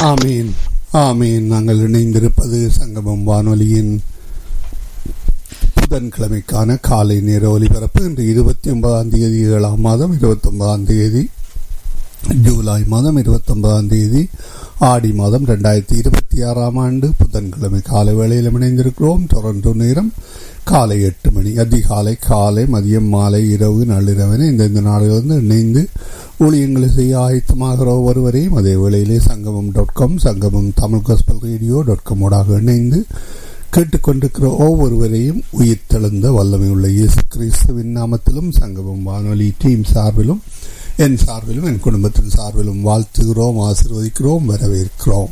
ஆமீன் ஆமீன் நாங்கள் இணைந்திருப்பது சங்கமம் வானொலியின் புதன்கிழமைக்கான காலை நேர ஒலிபரப்பு இன்று இருபத்தி ஒன்பதாம் தேதி ஏழாம் மாதம் இருபத்தி ஒன்பதாம் தேதி ஜூலை மாதம் இருபத்தி ஒன்பதாம் தேதி ஆடி மாதம் ரெண்டாயிரத்தி இருபத்தி ஆறாம் ஆண்டு புதன்கிழமை காலை வேளையில் இணைந்திருக்கிறோம் டொரண்டோ நேரம் காலை எட்டு மணி அதிகாலை காலை மதியம் மாலை இரவு நள்ளிரவன இந்தந்த நாடுகளிலிருந்து இணைந்து ஊழியங்களை செய்ய ஆயத்தமாகிற ஒருவரையும் அதே வேளையிலே சங்கமம் dot com Sangamam Tamil gospel radio dot காமோடாக இணைந்து கேட்டுக்கொண்டிருக்கிற ஒவ்வொருவரையும் உயிர் தெழுந்த வல்லமை உள்ள இயேசு கிறிஸ்துவின் நாமத்திலும் சங்கமம் வானொலி டீம் சார்பிலும் என் சார்பிலும் என் குடும்பத்தின் சார்பிலும் வாழ்த்துகிறோம் ஆசிர்வதிக்கிறோம் வரவேற்கிறோம்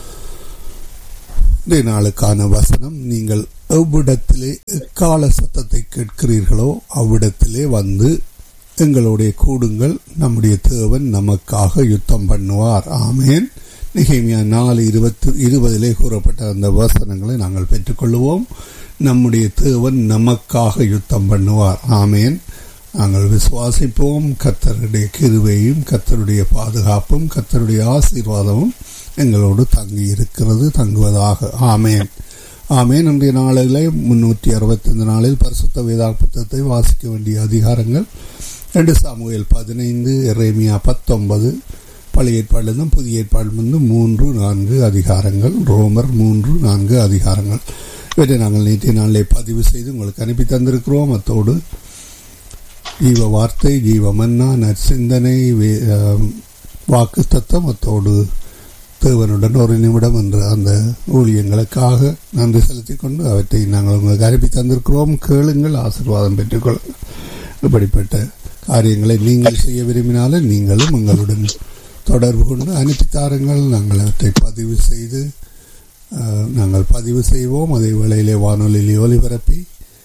இன்றைய நாளுக்கான வசனம் நீங்கள் எவ்விடத்திலே எக்கால சத்தத்தை கேட்கிறீர்களோ அவ்விடத்திலே வந்து எங்களுடைய கூடுங்கள் நம்முடைய தேவன் நமக்காக யுத்தம் பண்ணுவார் ஆமேன் நிகழ்மையா நாலு இருபத்தி இருபதிலே கூறப்பட்ட அந்த வசனங்களை நாங்கள் பெற்றுக்கொள்வோம் நம்முடைய தேவன் நமக்காக யுத்தம் பண்ணுவார் ஆமேன் நாங்கள் விசுவாசிப்போம் கத்தருடைய கிருவையும் கத்தருடைய பாதுகாப்பும் கத்தருடைய ஆசீர்வாதமும் எங்களோடு தங்கி இருக்கிறது தங்குவதாக ஆமேன் ஆமேன் இன்றைய நாளிலே முன்னூற்றி அறுபத்தைந்து நாளில் பரிசுத்த வேதா புத்தகத்தை வாசிக்க வேண்டிய அதிகாரங்கள் ரெண்டு சாமுவேல் பதினைந்து எரேமியா பத்தொன்பது பழைய ஏற்பாடிலிருந்தும் புதிய ஏற்பாடிலிருந்து மூன்று நான்கு அதிகாரங்கள் ரோமர் மூன்று நான்கு அதிகாரங்கள் இவற்றை நாங்கள் நேற்றைய நாளிலே பதிவு செய்து உங்களுக்கு அனுப்பி தந்திருக்கிறோம் அத்தோடு ஜீவ வார்த்தை ஜீவ மன்னா நற்சிந்தனை வாக்கு தத்தம் அத்தோடு தேவனுடன் ஒரு நிமிடம் என்ற அந்த ஊழியங்களுக்காக நன்றி செலுத்திக் கொண்டு அவற்றை நாங்கள் உங்களுக்கு அனுப்பி தந்திருக்கிறோம் கேளுங்கள் ஆசீர்வாதம் பெற்றுக்கொள்ளுங்கள் இப்படிப்பட்ட காரியங்களை நீங்கள் செய்ய விரும்பினாலும் நீங்களும் எங்களுடன் தொடர்பு கொண்டு அனுப்பி தாருங்கள் நாங்கள் அவற்றை பதிவு செய்து நாங்கள் பதிவு செய்வோம் அதே வேளையிலே வானொலியிலே ஒலிபரப்பி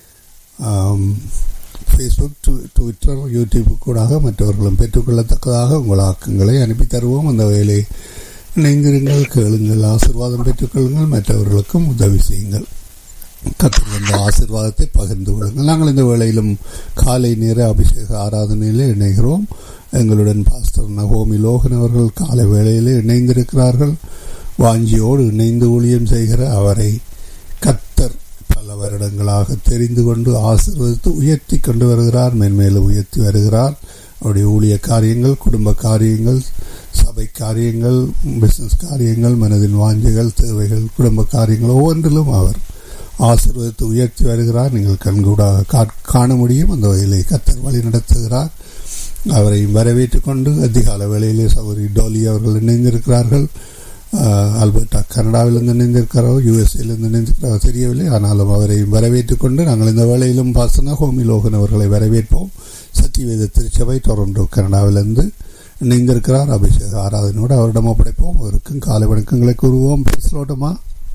ஃபேஸ்புக் ட்விட்டர் யூடியூப் கூடாக மற்றவர்களும் பெற்றுக்கொள்ளத்தக்கதாக உங்கள் ஆக்கங்களை அனுப்பி தருவோம் அந்த வேலை இணைந்திருங்கள் கேளுங்கள் ஆசிர்வாதம் பெற்றுக்கொள்ளுங்கள் மற்றவர்களுக்கும் உதவி செய்யுங்கள் கற்றுக் வந்த ஆசிர்வாதத்தை பகிர்ந்து கொள்ளுங்கள் நாங்கள் இந்த வேளையிலும் காலை நேர அபிஷேக ஆராதனையிலே இணைகிறோம் எங்களுடன் பாஸ்டர் நகோமி லோகன் அவர்கள் காலை வேளையிலே இணைந்திருக்கிறார்கள் வாஞ்சியோடு இணைந்து ஊழியம் செய்கிற அவரை கத்தர் பல வருடங்களாக தெரிந்து கொண்டு ஆசிர்வதித்து உயர்த்தி கொண்டு வருகிறார் மென்மேலும் உயர்த்தி வருகிறார் அவருடைய ஊழிய காரியங்கள் குடும்ப காரியங்கள் சபை காரியங்கள் பிசினஸ் காரியங்கள் மனதின் வாஞ்சைகள் தேவைகள் குடும்ப காரியங்கள் ஒவ்வொன்றிலும் அவர் ஆசீர்வதித்து உயர்த்தி வருகிறார் நீங்கள் கண்கூடாக காண முடியும் அந்த வகையிலே கத்தர் வழி நடத்துகிறார் அவரையும் வரவேற்றுக் கொண்டு அதிகால வேளையிலே சௌரி டோலி அவர்கள் இணைந்திருக்கிறார்கள் ஆல்பர்டா கனடாவிலிருந்து இணைந்திருக்கிறாரோ யூஎஸ்ஏலிருந்து இணைந்திருக்கிறாரோ தெரியவில்லை ஆனாலும் அவரையும் வரவேற்றுக் கொண்டு நாங்கள் இந்த வேளையிலும் பாசன ஹோமி லோகன் அவர்களை வரவேற்போம் சத்தியவேத திருச்சபை டொரண்டோ கனடாவிலிருந்து இணைந்திருக்கிறார் அபிஷேக ஆராதனோடு அவரிடம் ஒப்படைப்போம் அவருக்கும் காலை வணக்கங்களை கூறுவோம் பேசலோட்டமா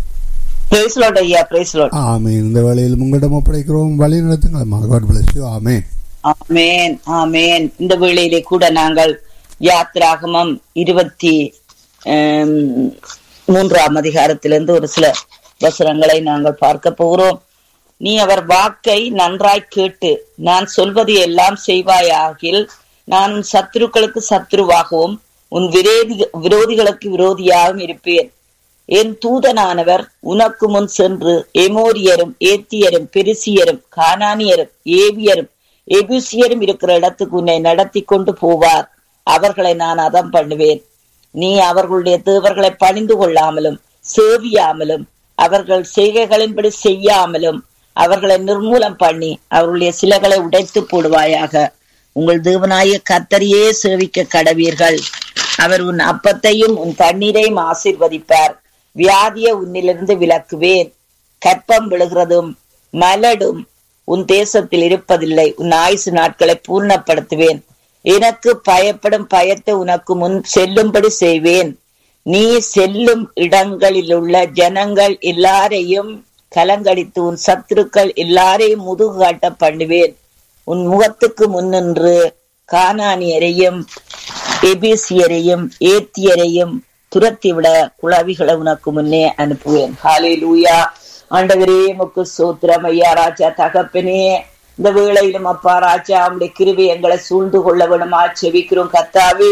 ஆமேன் இந்த வேளையில் உங்களிடம் ஒப்படைக்கிறோம் வழி நடத்துங்கள் God bless you amen amen amen இந்த வேளையிலே கூட நாங்கள் யாத்ராகமம் இருபத்தி மூன்றாம் அதிகாரத்திலிருந்து ஒரு சில வசனங்களை நாங்கள் பார்க்க போகிறோம் நீ அவர் வாக்கை நன்றாய் கேட்டு நான் சொல்வதை எல்லாம் செய்வாயாகில் நான் உன் சத்துருக்களுக்கு சத்ருவாகவும் உன் விரோதி விரோதிகளுக்கு விரோதியாகவும் இருப்பேன் என் தூதனானவர் உனக்கு முன் சென்று எமோரியரும் ஏத்தியரும் பெருசியரும் கானானியரும் ஏவியரும் எபுசியரும் இருக்கிற இடத்துக்கு உன்னை நடத்தி கொண்டு போவார் அவர்களை நான் அதம் பண்ணுவேன் நீ அவர்களுடைய தேவர்களை பணிந்து கொள்ளாமலும் சேவியாமலும் அவர்கள் செய்கைகளின்படி செய்யாமலும் அவர்களை நிர்மூலம் பண்ணி அவர்களுடைய சிலைகளை உடைத்து போடுவாயாக உங்கள் தேவனாய கத்தரியே சேவிக்க கடவீர்கள் அவர் உன் அப்பத்தையும் உன் தண்ணீரையும் ஆசிர்வதிப்பார் வியாதிய உன்னிலிருந்து விலக்குவேன் கற்பம் விழுகிறதும் மலடும் உன் தேசத்தில் இருப்பதில்லை உன் ஆயுசு நாட்களை பூர்ணப்படுத்துவேன் எனக்கு பயப்படும் பயத்தை உனக்கு முன் செல்லும்படி செய்வேன் நீ செல்லும் இடங்களில் உள்ள ஜனங்கள் எல்லாரையும் கலங்கடித்து உன் சத்துருக்கள் எல்லாரையும் முதுகு காட்ட பண்ணுவேன் உன் முகத்துக்கு முன்னின்று கானானியரையும் எபிசியரையும் ஏத்தியரையும் துரத்திவிட குழவிகளை உனக்கு முன்னே அனுப்புவேன் ஹாலே லூயா ஆண்டவரே முக்கு சோத்திரம் ஐயா ராஜா தகப்பனே இந்த வேளையிலும் அப்பா ராஜா அவனுடைய கிருவி எங்களை சூழ்ந்து கொள்ள வேணுமா செவிக்கிறோம் கத்தாவே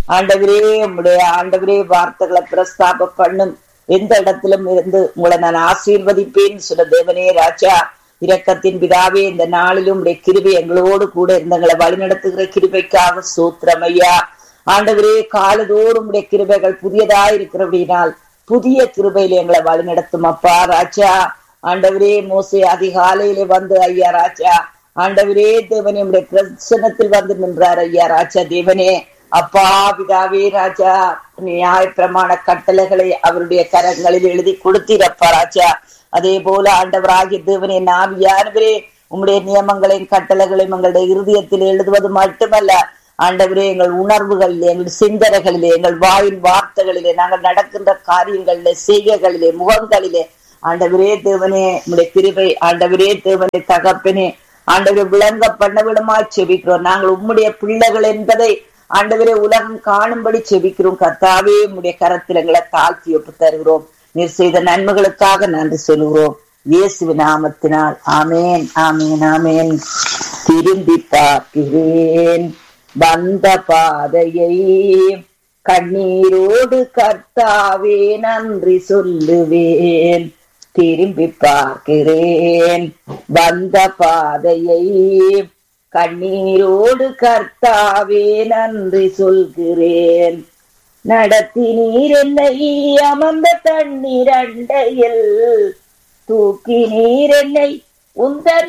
ஆண்டவரே உம்முடைய ஆண்டவரே வார்த்தைகளை பிரஸ்தாப பண்ணும் எந்த இடத்திலும் இருந்து உங்களை நான் ஆசீர்வதிப்பேன் சொன்ன தேவனே ராஜா இரக்கத்தின் பிதாவே இந்த நாளிலும் உடைய கிருபை எங்களோடு கூட இருந்தங்களை வழிநடத்துகிற கிருபைக்காக சூத்திரம் ஐயா ஆண்டவரே காலதோறும் உடைய கிருபைகள் புதியதாய் இருக்கிறபடினால் புதிய கிருபையில எங்களை வழிநடத்தும் அப்பா ராஜா ஆண்டவரே மோசே அதிகாலையிலே வந்து ஐயா ராஜா ஆண்டவரே தேவனே உடைய பிரசனத்தில் வந்து நின்றார் ஐயா ராஜா தேவனே அப்பா பிதாவே ராஜா நியாய பிரமாண கட்டளைகளை அவருடைய கரங்களில் எழுதி கொடுத்தீரப்பா ராஜா அதே போல ஆண்டவராகிய தேவனே நாவியானவரே உம்முடைய நியமங்களையும் கட்டளைகளையும் எங்களுடைய இருதயத்தில் எழுதுவது மட்டுமல்ல ஆண்டவரே எங்கள் உணர்வுகளிலே எங்கள் சிந்தனைகளிலே எங்கள் வாயின் வார்த்தைகளிலே நாங்கள் நடக்கின்ற காரியங்களிலே செய்கைகளிலே முகங்களிலே ஆண்டவரே தேவனே உம்முடைய கிருபை ஆண்டவரே தேவனே தகப்பனே ஆண்டவரை விளங்க பண்ண விடமா செபிக்கிறோம் நாங்கள் உம்முடைய பிள்ளைகள் என்பதை ஆண்டவரே உலகம் காணும்படி செபிக்கிறோம் கர்த்தாவே உம்முடைய கரத்தில் எங்களை தாழ்த்தி ஒப்பு தருகிறோம் நீர் செய்த நன்மைகளுக்காக நன்றி சொல்கிறோம் இயேசு நாமத்தினால் ஆமேன் ஆமேன் ஆமேன் திரும்பி பார்க்கிறேன் வந்த பாதையை கண்ணீரோடு கர்த்தாவே நன்றி சொல்லுவேன் திரும்பி பார்க்கிறேன் வந்த பாதையை கண்ணீரோடு கர்த்தாவே நன்றி சொல்கிறேன் நடத்தி நீர் என்னை அமர்ந்த தண்ணீர் அண்டையில் தூக்கி நீர் என்னை உந்தன்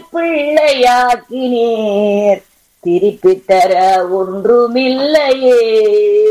பிள்ளையாக்கினீர் திருப்பி தர ஒன்றுமில்லையே